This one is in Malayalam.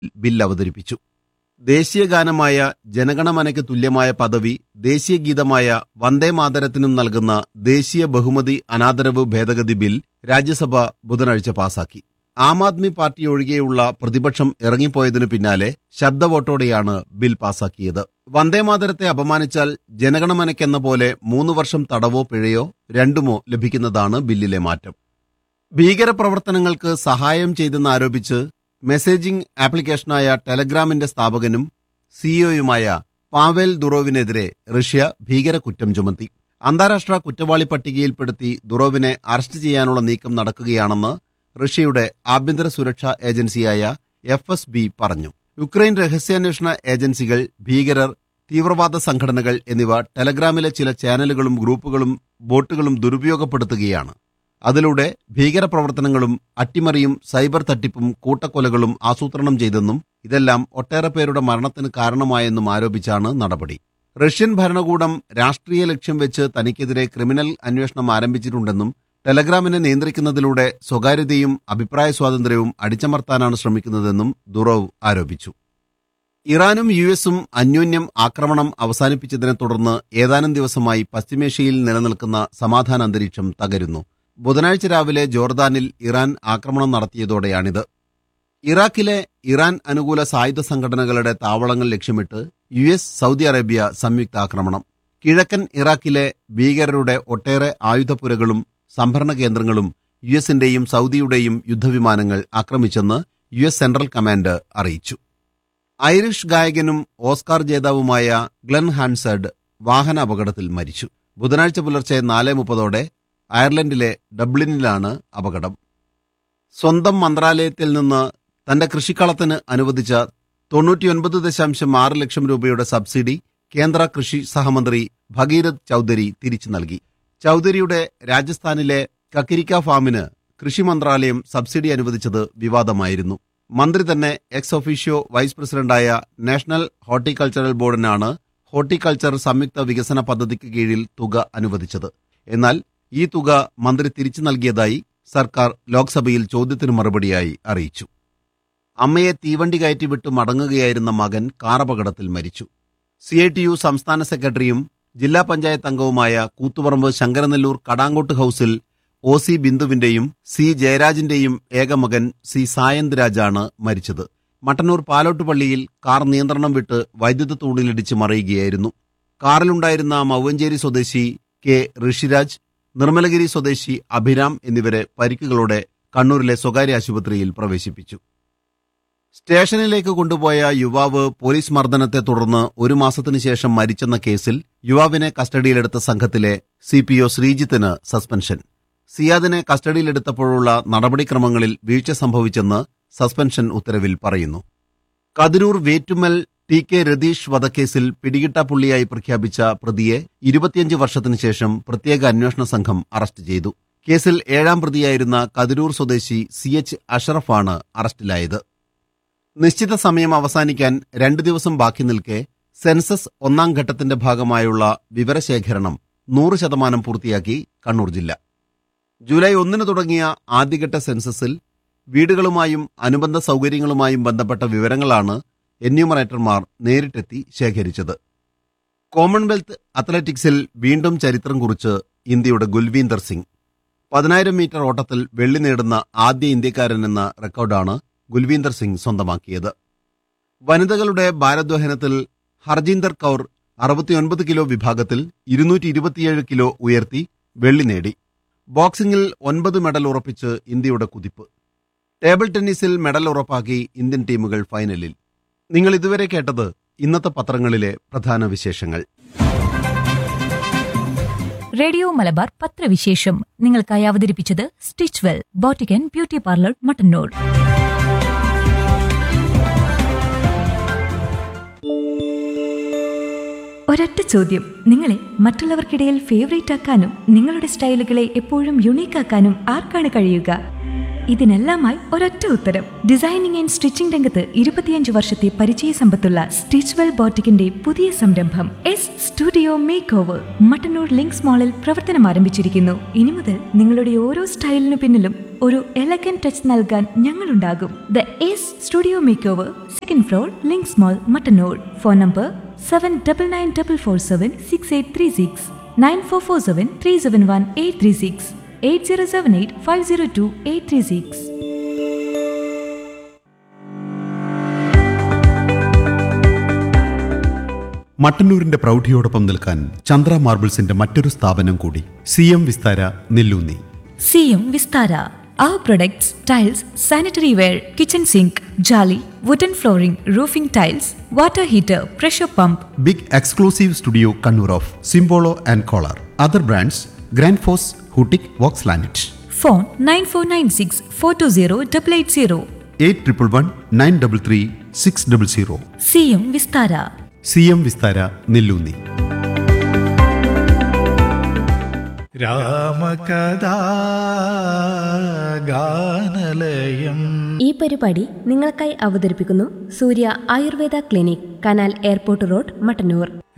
ബിൽ അവതരിപ്പിച്ചു ദേശീയ ഗാനമായ ജനഗണമനയ്ക്ക് തുല്യമായ പദവി ദേശീയ ഗീതമായ വന്ദേ മാതരത്തിനും നൽകുന്ന ദേശീയ ബഹുമതി അനാദരവ് ഭേദഗതി ബിൽ രാജ്യസഭ ബുധനാഴ്ച പാസാക്കി ആം ആദ്മി പാർട്ടി ഒഴികെയുള്ള പ്രതിപക്ഷം ഇറങ്ങിപ്പോയതിനു പിന്നാലെ ശബ്ദവോട്ടോടെയാണ് ബിൽ പാസാക്കിയത് വന്ദേമാതരത്തെ അപമാനിച്ചാൽ ജനഗണമനയ്ക്കെന്ന പോലെ മൂന്ന് വർഷം തടവോ പിഴയോ രണ്ടുമോ ലഭിക്കുന്നതാണ് ബില്ലിലെ മാറ്റം ഭീകരപ്രവർത്തനങ്ങൾക്ക് സഹായം ചെയ്തെന്നാരോപിച്ച് മെസ്സേജിംഗ് ആപ്ലിക്കേഷനായ ടെലഗ്രാമിന്റെ സ്ഥാപകനും സിഇഒയുമായ പാവേൽ ദുറോവിനെതിരെ റഷ്യ ഭീകരകുറ്റം ചുമത്തി അന്താരാഷ്ട്ര കുറ്റവാളി പട്ടികയിൽപ്പെടുത്തി ദുറോവിനെ അറസ്റ്റ് ചെയ്യാനുള്ള നീക്കം നടക്കുകയാണെന്ന് റഷ്യയുടെ ആഭ്യന്തര സുരക്ഷാ ഏജൻസിയായ എഫ് എസ് ബി പറഞ്ഞു യുക്രൈൻ രഹസ്യാന്വേഷണ ഏജൻസികൾ ഭീകരർ തീവ്രവാദ സംഘടനകൾ എന്നിവ ടെലഗ്രാമിലെ ചില ചാനലുകളും ഗ്രൂപ്പുകളും ബോട്ടുകളും ദുരുപയോഗപ്പെടുത്തുകയാണ് അതിലൂടെ ഭീകരപ്രവർത്തനങ്ങളും അട്ടിമറിയും സൈബർ തട്ടിപ്പും കൂട്ടക്കൊലകളും ആസൂത്രണം ചെയ്തെന്നും ഇതെല്ലാം ഒട്ടേറെ പേരുടെ മരണത്തിന് കാരണമായെന്നും ആരോപിച്ചാണ് നടപടി റഷ്യൻ ഭരണകൂടം രാഷ്ട്രീയ ലക്ഷ്യം വെച്ച് തനിക്കെതിരെ ക്രിമിനൽ അന്വേഷണം ആരംഭിച്ചിട്ടുണ്ടെന്നും ടെലഗ്രാമിനെ നിയന്ത്രിക്കുന്നതിലൂടെ സ്വകാര്യതയും അഭിപ്രായ സ്വാതന്ത്ര്യവും അടിച്ചമർത്താനാണ് ശ്രമിക്കുന്നതെന്നും ദുറോവ് ആരോപിച്ചു ഇറാനും യു എസും അന്യോന്യം ആക്രമണം അവസാനിപ്പിച്ചതിനെ തുടർന്ന് ഏതാനും ദിവസമായി പശ്ചിമേഷ്യയിൽ നിലനിൽക്കുന്ന സമാധാന അന്തരീക്ഷം തകരുന്നു ബുധനാഴ്ച രാവിലെ ജോർദാനിൽ ഇറാൻ ആക്രമണം നടത്തിയതോടെയാണിത് ഇറാഖിലെ ഇറാൻ അനുകൂല സായുധ സംഘടനകളുടെ താവളങ്ങൾ ലക്ഷ്യമിട്ട് യു എസ് സൗദി അറേബ്യ സംയുക്ത ആക്രമണം കിഴക്കൻ ഇറാഖിലെ ഭീകരരുടെ ഒട്ടേറെ ആയുധപ്പുരകളും സംഭരണ കേന്ദ്രങ്ങളും യു എസിന്റെയും സൗദിയുടെയും യുദ്ധവിമാനങ്ങൾ ആക്രമിച്ചെന്ന് യു എസ് സെൻട്രൽ കമാൻഡ് അറിയിച്ചു ഐറിഷ് ഗായകനും ഓസ്കാർ ജേതാവുമായ ഗ്ലെൻ ഹാൻസഡ് വാഹന അപകടത്തിൽ മരിച്ചു ബുധനാഴ്ച പുലർച്ചെ നാല് മുപ്പതോടെ അയർലൻഡിലെ ഡബ്ലിനിലാണ് അപകടം സ്വന്തം മന്ത്രാലയത്തിൽ നിന്ന് തന്റെ കൃഷിക്കളത്തിന് അനുവദിച്ച തൊണ്ണൂറ്റിയൊൻപത് ദശാംശം ആറ് ലക്ഷം രൂപയുടെ സബ്സിഡി കേന്ദ്ര കൃഷി സഹമന്ത്രി ഭഗീരഥ് ചൌധരി തിരിച്ചു നൽകി ചൌധരിയുടെ രാജസ്ഥാനിലെ കക്കിരിക്ക ഫാമിന് കൃഷി മന്ത്രാലയം സബ്സിഡി അനുവദിച്ചത് വിവാദമായിരുന്നു മന്ത്രി തന്നെ എക്സ് ഒഫീഷ്യോ വൈസ് പ്രസിഡന്റായ നാഷണൽ ഹോർട്ടിക്കൾച്ചറൽ ബോർഡിനാണ് ഹോർട്ടിക്കൾച്ചർ സംയുക്ത വികസന പദ്ധതിക്ക് കീഴിൽ തുക അനുവദിച്ചത് എന്നാൽ ഈ തുക മന്ത്രി തിരിച്ചു നൽകിയതായി സർക്കാർ ലോക്സഭയിൽ ചോദ്യത്തിന് മറുപടിയായി അറിയിച്ചു അമ്മയെ തീവണ്ടി കയറ്റി വിട്ട് മടങ്ങുകയായിരുന്ന മകൻ കാറപകടത്തിൽ മരിച്ചു സി ഐ ടി യു സംസ്ഥാന സെക്രട്ടറിയും ജില്ലാ പഞ്ചായത്ത് അംഗവുമായ കൂത്തുപറമ്പ് ശങ്കരനെല്ലൂർ കടാങ്കോട്ട് ഹൌസിൽ ഒ സി ബിന്ദുവിന്റെയും സി ജയരാജിന്റെയും ഏകമകൻ സി സായന്ത് രാജാണ് മരിച്ചത് മട്ടന്നൂർ പാലോട്ടുപള്ളിയിൽ കാർ നിയന്ത്രണം വിട്ട് വൈദ്യുത തൂണിലിടിച്ച് മറിയുകയായിരുന്നു കാറിലുണ്ടായിരുന്ന മൗവഞ്ചേരി സ്വദേശി കെ ഋഷിരാജ് നിർമ്മലഗിരി സ്വദേശി അഭിരാം എന്നിവരെ പരിക്കുകളോടെ കണ്ണൂരിലെ സ്വകാര്യ ആശുപത്രിയിൽ പ്രവേശിപ്പിച്ചു സ്റ്റേഷനിലേക്ക് കൊണ്ടുപോയ യുവാവ് പോലീസ് മർദ്ദനത്തെ തുടർന്ന് ഒരു മാസത്തിനു ശേഷം മരിച്ചെന്ന കേസിൽ യുവാവിനെ കസ്റ്റഡിയിലെടുത്ത സംഘത്തിലെ സി പി ഒ ശ്രീജിത്തിന് സസ്പെൻഷൻ സിയാദിനെ കസ്റ്റഡിയിലെടുത്തപ്പോഴുള്ള നടപടിക്രമങ്ങളിൽ വീഴ്ച സംഭവിച്ചെന്ന് സസ്പെൻഷൻ ഉത്തരവിൽ പറയുന്നു കതിരൂർ വേറ്റുമൽ ടി കെ രതീഷ് വധക്കേസിൽ പിടികിട്ടാപ്പുള്ളിയായി പ്രഖ്യാപിച്ച പ്രതിയെ ഇരുപത്തിയഞ്ച് വർഷത്തിനു ശേഷം പ്രത്യേക അന്വേഷണ സംഘം അറസ്റ്റ് ചെയ്തു കേസിൽ ഏഴാം പ്രതിയായിരുന്ന കതിരൂർ സ്വദേശി സി എച്ച് അഷറഫാണ് അറസ്റ്റിലായത് നിശ്ചിത സമയം അവസാനിക്കാൻ രണ്ടു ദിവസം ബാക്കി നിൽക്കെ സെൻസസ് ഒന്നാം ഘട്ടത്തിന്റെ ഭാഗമായുള്ള വിവരശേഖരണം നൂറ് ശതമാനം പൂർത്തിയാക്കി കണ്ണൂർ ജില്ല ജൂലൈ ഒന്നിന് തുടങ്ങിയ ആദ്യഘട്ട സെൻസസിൽ വീടുകളുമായും അനുബന്ധ സൗകര്യങ്ങളുമായും ബന്ധപ്പെട്ട വിവരങ്ങളാണ് എന്യൂമറേറ്റർമാർ നേരിട്ടെത്തി ശേഖരിച്ചത് കോമൺവെൽത്ത് അത്ലറ്റിക്സിൽ വീണ്ടും ചരിത്രം കുറിച്ച് ഇന്ത്യയുടെ ഗുൽവീന്ദർ സിംഗ് പതിനായിരം മീറ്റർ ഓട്ടത്തിൽ വെള്ളി നേടുന്ന ആദ്യ ഇന്ത്യക്കാരൻ എന്ന റെക്കോർഡാണ് ഗുൽവീന്ദർ സിംഗ് സ്വന്തമാക്കിയത് വനിതകളുടെ ഭാരദ്വഹനത്തിൽ ഹർജീന്ദർ കൗർ അറുപത്തിയൊൻപത് കിലോ വിഭാഗത്തിൽ ഇരുന്നൂറ്റി ഇരുപത്തിയേഴ് കിലോ ഉയർത്തി വെള്ളി നേടി ബോക്സിംഗിൽ ഒൻപത് മെഡൽ ഉറപ്പിച്ച് ഇന്ത്യയുടെ കുതിപ്പ് ടേബിൾ ടെന്നീസിൽ മെഡൽ ഉറപ്പാക്കി ഇന്ത്യൻ ടീമുകൾ ഫൈനലിൽ നിങ്ങൾ ഇതുവരെ കേട്ടത് ഇന്നത്തെ പത്രങ്ങളിലെ പ്രധാന വിശേഷങ്ങൾ റേഡിയോ മലബാർ പത്രവിശേഷം നിങ്ങൾക്കായി അവതരിപ്പിച്ചത് stitch well boutique beauty parlour Mattannur ഒരൊറ്റ ചോദ്യം നിങ്ങളെ മറ്റുള്ളവർക്കിടയിൽ ഫേവറേറ്റ് ആക്കാനും നിങ്ങളുടെ സ്റ്റൈലുകളെ എപ്പോഴും യുണീക്ക് ആക്കാനും ആർക്കാണ് കഴിയുക ഇതിനെല്ലാമായി ഒരൊറ്റ ഉത്തരം ഡിസൈനിങ് ആൻഡ് സ്റ്റിച്ചിംഗ് രംഗത്ത് ഇരുപത്തിയഞ്ച് വർഷത്തെ പരിചയ സമ്പത്തുള്ള സ്റ്റിച്ച്വെൽ ബോട്ടിക്കിന്റെ പുതിയ സംരംഭം S studio makeover Mattannur links മാളിൽ പ്രവർത്തനം ആരംഭിച്ചിരിക്കുന്നു ഇനി മുതൽ നിങ്ങളുടെ ഓരോ സ്റ്റൈലിനു പിന്നിലും ഒരു എലഗൻ ടച്ച് നൽകാൻ ഞങ്ങളുണ്ടാകും the S studio makeover second floor links mall Mattannur phone number seven double nine double four seven six eight three six nine four four seven three seven one eight three six eight zero seven eight five zero two eight three six മട്ടന്നൂരിന്റെ പ്രൗഢിയോടൊപ്പം നിൽക്കാൻ ചന്ദ്ര മാർബിൾസിന്റെ മറ്റൊരു സ്ഥാപനം കൂടി C M Vistara Nelloonni C M Vistara Our products, tiles, sanitary ware, kitchen sink, jolly, wooden flooring, roofing tiles, water heater, pressure pump, big exclusive studio Kannur of Simpolo and Kohler other brands Grundfos ഹൂട്ടിക് വോക്സ് ലാനറ്റ് phone 9496 420 880. Eight triple one nine double three six double zero C M Vistara C M Vistara Nelloonni രാമകഥാ ഗാനലയം ഈ പരിപാടി നിങ്ങൾക്കായി അവതരിപ്പിക്കുന്നു Surya Ayurveda clinic canal airport road Mattannur